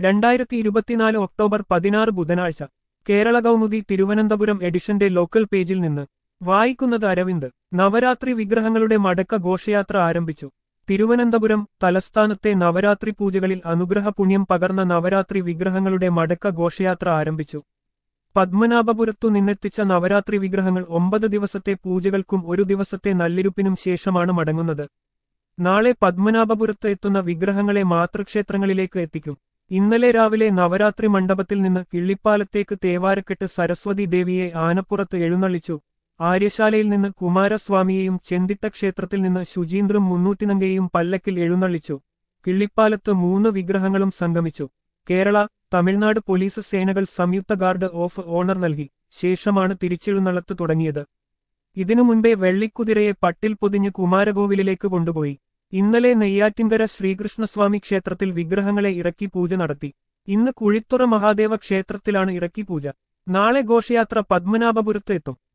രണ്ടായിരത്തി ഇരുപത്തിനാല് ഒക്ടോബർ പതിനാറ് ബുധനാഴ്ച കേരള കൗമുദി തിരുവനന്തപുരം എഡിഷന്റെ ലോക്കൽ പേജിൽ നിന്ന് വായിക്കുന്നത് അരവിന്ദ് നവരാത്രി വിഗ്രഹങ്ങളുടെ മടക്ക ഘോഷയാത്ര ആരംഭിച്ചു തിരുവനന്തപുരം തലസ്ഥാനത്തെ നവരാത്രി പൂജകളിൽ അനുഗ്രഹ പുണ്യം പകർന്ന നവരാത്രി വിഗ്രഹങ്ങളുടെ മടക്ക ഘോഷയാത്ര ആരംഭിച്ചു പത്മനാഭപുരത്തു നിന്നെത്തിച്ച നവരാത്രി വിഗ്രഹങ്ങൾ ഒമ്പത് ദിവസത്തെ പൂജകൾക്കും ഒരു ദിവസത്തെ നല്ലിരുപ്പിനും ശേഷമാണ് മടങ്ങുന്നത് നാളെ പത്മനാഭപുരത്ത് എത്തുന്ന വിഗ്രഹങ്ങളെ മാതൃക്ഷേത്രങ്ങളിലേക്ക് എത്തിക്കും ഇന്നലെ രാവിലെ നവരാത്രി മണ്ഡപത്തിൽ നിന്ന് കിള്ളിപ്പാലത്തേക്ക് തേവാരക്കെട്ട് സരസ്വതി ദേവിയെ ആനപ്പുറത്ത് എഴുന്നള്ളിച്ചു ആര്യശാലയിൽ നിന്ന് കുമാരസ്വാമിയെയും ചെന്തിട്ട ക്ഷേത്രത്തിൽ നിന്ന് ശുചീന്ദ്രം മുന്നൂറ്റിനങ്കയെയും പല്ലക്കിൽ എഴുന്നള്ളിച്ചു കിള്ളിപ്പാലത്ത് മൂന്ന് വിഗ്രഹങ്ങളും സംഗമിച്ചു കേരള തമിഴ്നാട് പോലീസ് സേനകൾ സംയുക്ത ഗാർഡ് ഓഫ് ഓണർ നൽകി ശേഷമാണ് തിരിച്ചെഴുന്നള്ളത്ത് തുടങ്ങിയത് ഇതിനു മുൻപേ വെള്ളിക്കുതിരയെ പട്ടിൽ പൊതിഞ്ഞ് കുമാരകോവിലിലേക്ക് കൊണ്ടുപോയി ഇന്നലെ നെയ്യാറ്റിൻകര ശ്രീകൃഷ്ണസ്വാമി ക്ഷേത്രത്തിൽ വിഗ്രഹങ്ങളെ ഇറക്കി പൂജ നടത്തി ഇന്ന് കുഴിത്തുറ മഹാദേവ ക്ഷേത്രത്തിലാണ് ഇറക്കി പൂജ നാളെ ഘോഷയാത്ര പത്മനാഭപുരത്ത് എത്തും